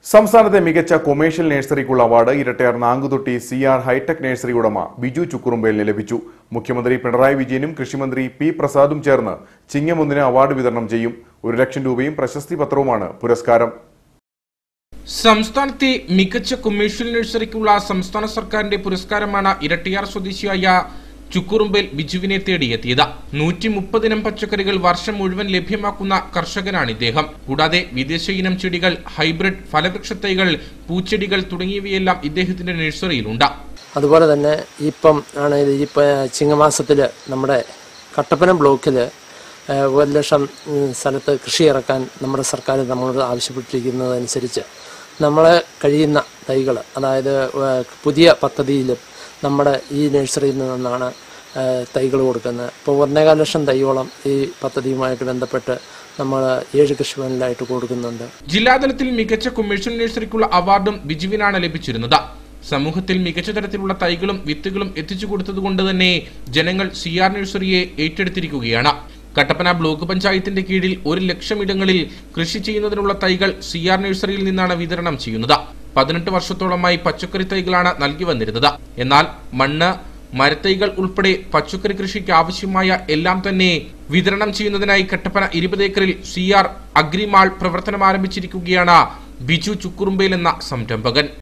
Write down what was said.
സംസ്ഥാനത്തെ മികച്ച കൊമേഴ്ഷ്യൽ നഴ്സറിക്കുള്ള award Irattayar Nankuthotti C R hi tech nursery ഉടമ ബിജു ചുക്കുറുമ്പേലിന് ലഭിച്ചു മുഖ്യമന്ത്രി പിണറായി വിജയനും കൃഷിമന്ത്രി പി പ്രസാദും ചേർന്ന് ചിങ്ങമൊന്നിന് അവാർഡ് വിതരണം ചെയ്യും ഒരു ലക്ഷം രൂപയും പ്രശസ്തി പത്രവുമാണ് പുരസ്കാരം സംസ്ഥാനത്തെ മികച്ച കൊമേഴ്ഷ്യൽ നഴ്സറിക്കുള്ള സംസ്ഥാന സർക്കാരിന്റെ പുരസ്കാരമാണ് ഇരട്ടിയാർ സ്വദേശിയായ ചുക്കുറുമ്പേൽ ബിജുവിനെ തേടിയെത്തിയത് നൂറ്റി മുപ്പതിനം പച്ചക്കറികൾ വർഷം മുഴുവൻ ലഭ്യമാക്കുന്ന കർഷകനാണ് ഇദ്ദേഹം കൂടാതെ വിദേശ ഇനം ചെടികൾ ഹൈബ്രിഡ് ഫലവൃക്ഷത്തൈകൾ പൂച്ചെടികൾ തുടങ്ങിയവയെല്ലാം ഇദ്ദേഹത്തിന്റെ നഴ്സറിയിലുണ്ട് അതുപോലെ തന്നെ ഇപ്പം ആണ് ഇത് ഈ പ- ചിങ്ങമാസത്തിൽ നമ്മുടെ കട്ടപ്പന ബ്ലോക്കിൽ ഒരു ലക്ഷം ഉം, സ്ഥലത്ത് കൃഷി ഇറക്കാൻ നമ്മുടെ സർക്കാർ നമ്മളോട് ആവശ്യപ്പെട്ടിരിക്കുന്നതനുസരിച്ച് നമ്മളെ കഴിയുന്ന തൈകൾ അതായത് ഏഹ്, പുതിയ പദ്ധതിയിലും നമ്മുടെ ഈ നഴ്സറിയിൽ നിന്നാണ് തൈകൾ കൊടുക്കുന്നത് ഇപ്പോൾ ഒന്നേകാൽ ലക്ഷം തൈയോളം ഈ പദ്ധതിയുമായിട്ട് ബന്ധപ്പെട്ട് നമ്മൾ ഏഴ് കൃഷിഭവനിലായിട്ട് കൊടുക്കുന്നുണ്ട് ജില്ലാതലത്തിൽ മികച്ച കൊമേഴ്ഷ്യൽ നഴ്സറിക്കുള്ള അവാർഡും ബിജുവിനാണ് ലഭിച്ചിരുന്നത് സമൂഹത്തിൽ മികച്ച തരത്തിലുള്ള തൈകളും വിത്തുകളും എത്തിച്ചു കൊടുത്തതുകൊണ്ട് തന്നെ ജനങ്ങൾ സി ആർ നഴ്സറിയെ ഏറ്റെടുത്തിരിക്കുകയാണ് കട്ടപ്പന ബ്ലോക്ക് പഞ്ചായത്തിന്റെ കീഴിൽ ഒരു ലക്ഷം ഇടങ്ങളിൽ കൃഷി ചെയ്യുന്നതിനുള്ള തൈകൾ സി ആർ നഴ്സറിയിൽ നിന്നാണ് വിതരണം ചെയ്യുന്നത് പതിനെട്ട് വർഷത്തോളമായി പച്ചക്കറി തൈകളാണ് നൽകി വന്നിരുന്നത് എന്നാൽ മണ്ണ് മരത്തൈകൾ ഉൾപ്പെടെ പച്ചക്കറി കൃഷിക്ക് ആവശ്യമായ എല്ലാം തന്നെ വിതരണം ചെയ്യുന്നതിനായി കട്ടപ്പന ഇരുപത് ഏക്കറിൽ സി ആർ അഗ്രിമാൾ പ്രവർത്തനം ആരംഭിച്ചിരിക്കുകയാണ് ബിജു ചുക്കുറുമ്പേൽ എന്ന സംരംഭകൻ